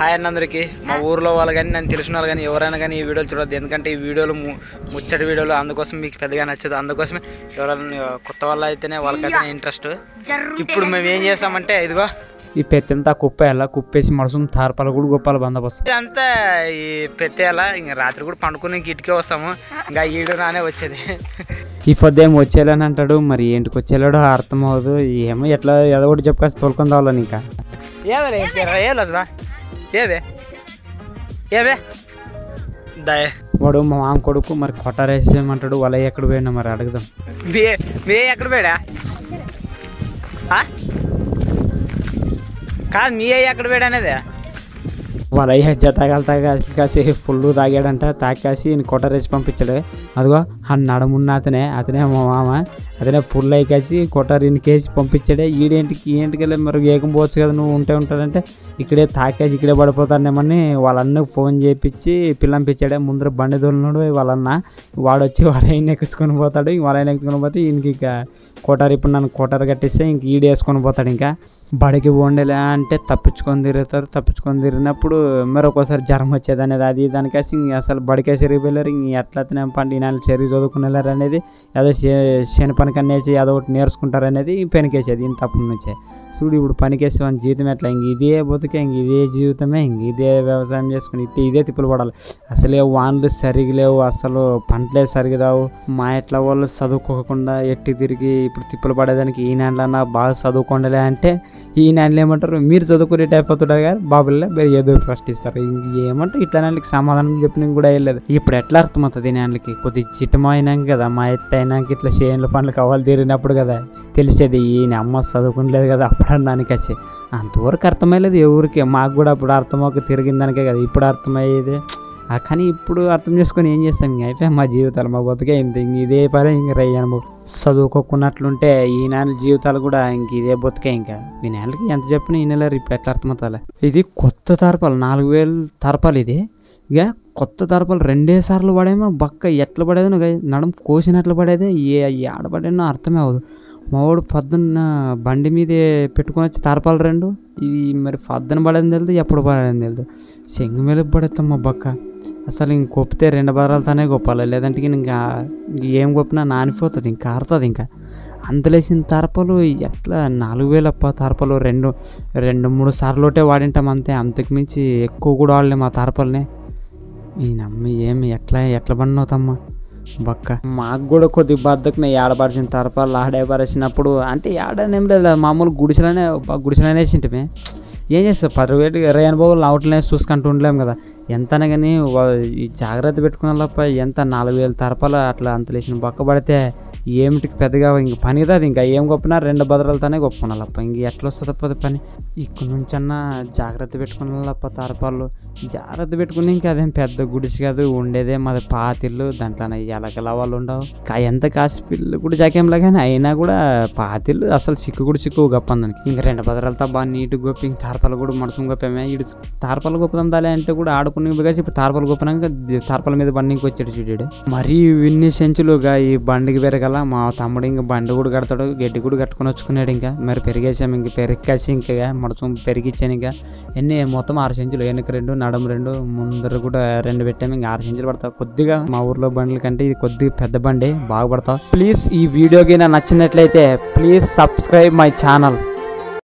Hi అన్న అందరికీ మా ఊర్లో వాళ్ళు కానీ నన్ను తెలిసిన వాళ్ళు కానీ ఎవరైనా కానీ ఈ వీడియోలు చూడొద్దు ఎందుకంటే ఈ వీడియోలు ము- ముచ్చటి వీడియోలు అందుకోసం మీకు పెద్దగా నచ్చదు అందుకోసమే ఎవరైనా కొత్త వాళ్ళు అయితేనే వాళ్ళకైతే ఇంట్రెస్ట్ ఇప్పుడు మేము ఏం చేస్తామంటే ఇదిగో ఈ పెత్తంతా కుప్పేయాల కుప్పేసి మడుసం తారపాల కూడా గొప్పాల బందోబస్తు అంతా ఈ పెట్టేయాలా ఇంకా రాత్రి కూడా పండుకుని ఇంక ఇటుకే వస్తాము ఇంకా ఈడు రానే వచ్చేది ఈ పొద్దేం వచ్చేయాలని అంటాడు మరి ఏంటికి వచ్చేలాడో అర్థం అవ్వదు ఏమో ఎట్లా ఏదో ఒకటి చెప్పుకొచ్చి తోలుకొని రావాలని ఇంకా ఏవే ఏలొద్దా ఏవే ఏవే దయ వాడు మా మామ కొడుకు మరి కొట్టారేసేయమంటాడు వాళ్ళ ఎక్కడ పోయినా మరి అడుగుదాం వే వే ఎక్కడ పోయాడా ఆ? కాదు మీ అయ్యి ఎక్కడ పోయాడు అనేది వాళ్ళ అయ్య జతగాలు తాగాసి కాసి ఫుల్ తాగాడంట తాకాసి ఈయన కొట్టరేసి పంపించాడు అదిగో ఆ నడమున్న అతనే అతనే మా మామ అతనే ఫుల్ అయ్యేసి కొట్టారు కేసి పంపించాడే ఈడేంటికి ఏంటికి వెళ్ళి మరి ఏకం పోవచ్చు కదా నువ్వు ఉంటే ఉంటాడంటే ఇక్కడే తాకేసి ఇక్కడే పడిపోతానేమని వాళ్ళన్న ఫోన్ చేయించి పిల్లంపించాడే ముందర బండి దొరినాడు వాళ్ళన్న వాడు వచ్చి వాళ్ళ ఆయన ఎక్కించుకొని పోతాడు ఇంక వాళ్ళ ఆయన ఎక్కించుకొని పోతే ఈయనకి ఇక కోటారు ఇప్పుడు నన్ను కోటారు కట్టిస్తే ఇంక ఈడు వేసుకొని పోతాడు ఇంకా బడికి పోండిలే అంటే తప్పించుకొని తిరుగుతారు తప్పించుకొని తిరిగినప్పుడు మరి ఒక్కోసారి జ్వరం వచ్చేది అనేది అది దానికేసి ఇంక అసలు బడికే చెరుగు వెళ్ళారు ఇంక ఎట్లా పండి ఈ నెల చెరుగు చదువుకునేలారు అనేది ఏదో శే- శని పని కన్నేసి ఏదో ఒకటి నేర్చుకుంటారు అనేది పెనికేసేది ఇంత అప్పటి నుంచే చూడు ఇప్పుడు పనికేసి మన జీవితం ఎట్లా ఇంక ఇదే బతుకే ఇంక ఇదే జీవితమే ఇంక ఇదే వ్యవసాయం చేసుకుని ఇట్టే ఇదే తిప్పులు పడాలి అసలే వానలు సరిగా లేవు అసలు పంటలే సరిగా రావు మా ఎట్లా వాళ్ళు చదువుకోకుండా ఎట్టి తిరిగి ఇప్పుడు తిప్పులు పడేదానికి ఈ నెలన్నా బాగా చదువుకోండిలే అంటే ఈ నెలలు ఏమంటారు మీరు చదువుకునే టైప్ అవుతుంటారు కదా బాబులే మీరు ఏదో ఫస్ట్ ఇస్తారు ఇంక ఏమంటారు ఇట్లా నెలకి సమాధానం చెప్పిన కూడా వెళ్ళలేదు ఇప్పుడు ఎట్లా అర్థమవుతుంది ఈ నెలకి కొద్ది చిట్టం అయినాక కదా మా ఎత్త అయినాక ఇట్లా చేనుల పనులు కావాలి తిరిగినప్పుడు కదా తెలిసేది ఈయన అమ్మ చదువుకుంటలేదు కదా అప్పుడు దానికి వచ్చి అంతవరకు అర్థమయ్యలేదు ఎవరికి మాకు కూడా అప్పుడు అర్థమవుక తిరిగిన దానికే కదా ఇప్పుడు అర్థమయ్యేది ఆ కానీ ఇప్పుడు అర్థం చేసుకొని ఏం చేస్తాం ఇంక అయిపోయి మా జీవితాలు మా బతుకే ఇంత ఇంక ఇదే పని ఇంక రయ్య అనుభవం చదువుకోకున్నట్లుంటే ఈ నెల జీవితాలు కూడా ఇంక ఇదే బతుకే ఇంకా ఈ నెలకి ఎంత చెప్పినా ఈ నెల ఇప్పుడు ఎట్లా అర్థమవుతాలే ఇది కొత్త తరపాలు నాలుగు వేలు తరపాలు ఇది ఇక కొత్త తరపాలు రెండే సార్లు పడేమో బక్క ఎట్లా పడేదో నడుము కోసినట్లు పడేదే ఏ ఆడ పడేనో అర్థమే అవ్వదు మావాడు పొద్దున్న బండి మీదే పెట్టుకొని వచ్చి తరపాలు రెండు ఇది మరి పొద్దున పడేది తెలియదు ఎప్పుడు పడేది తెలియదు శంగు మీద పడేస్తాం మా బక్క అసలు ఇంక కొప్పితే రెండు బరాలతోనే కొప్పాలి లేదంటే ఇంకా ఏం కొప్పినా నానిపోతుంది ఇంకా ఆరుతుంది ఇంకా అంతలేసిన తరపలు ఎట్లా నాలుగు వేలప్ప తరపలు రెండు రెండు మూడు సార్లుటే వాడింటాం అంతే అంతకు మించి ఎక్కువ కూడా వాడలేము ఆ తరపల్ని ఈ నమ్మి ఏమి ఎట్లా ఎట్లా పడినవుతమ్మా బక్క మాకు కూడా కొద్ది బద్దకునే ఏడపరిచిన తరపాలు ఆడేపరిచినప్పుడు అంటే ఏడనేం లేదు మామూలు గుడిసెలనే గుడిసెలనే వేసింటే ఏం చేస్తారు పది వేలు ఇరవై అనుభవాలు అవుట్లనే చూసుకుంటూ ఉండలేము కదా ఎంతనే కానీ ఈ జాగ్రత్త పెట్టుకున్న లోప ఎంత నాలుగు వేలు తరపాల అట్లా అంత లేచిన బక్క పడితే ఏమిటికి పెద్దగా ఇంక పని కాదు ఇంకా ఏం గొప్పనా రెండు బదరాలతోనే గొప్పనాలప్ప ఇంక ఎట్లా వస్తుంది పది పని ఇక్కడ నుంచి అన్నా జాగ్రత్త పెట్టుకున్నాలప్ప తరపాలు జాగ్రత్త పెట్టుకుని ఇంకా అదేం పెద్ద గుడిసి కాదు ఉండేదే మాది పాతిల్లు దాంట్లో ఎలకల వాళ్ళు ఉండవు కా- ఎంత కాసి పిల్లు కూడా జాకేంలా కానీ అయినా కూడా పాతిల్లు అసలు చిక్కు కూడా చిక్కు గొప్పందానికి ఇంకా రెండు బదరాలతో బాగా నీట్గా గొప్పి ఇంక తారపాలు కూడా మడుచుకు గొప్పమే ఇటు తారపాలు గొప్పదాం దాలే అంటే కూడా ఆడుకుని బికాసి ఇప్పుడు తారపాలు గొప్పనాక ది- తారపాల మీద బండి ఇంక వచ్చాడు చూడాడు మరీ ఇన్ని సెంచులుగా ఈ బండికి పెరగల మా తమ్ముడు ఇంకా బండి కూడా కడతాడు గడ్డి కూడా కట్టుకొని వచ్చుకున్నాడు ఇంకా మరి పెరిగేసాం ఇంక పెరిగేసి ఇంకా మడుచు పెరిగిచ్చాను ఇంకా ఎన్ని మొత్తం ఆరు సెంచులు వెనక రెండు నడుము రెండు ముందర కూడా రెండు పెట్టాము ఇంకా ఆరు సెంచులు పడతావు కొద్దిగా మా ఊర్లో బండ్ల కంటే ఇది కొద్దిగా పెద్ద బండి బాగా పడతావు ప్లీజ్ ఈ వీడియోకి నా నచ్చినట్లయితే ప్లీజ్ సబ్స్క్రైబ్ మై ఛానల్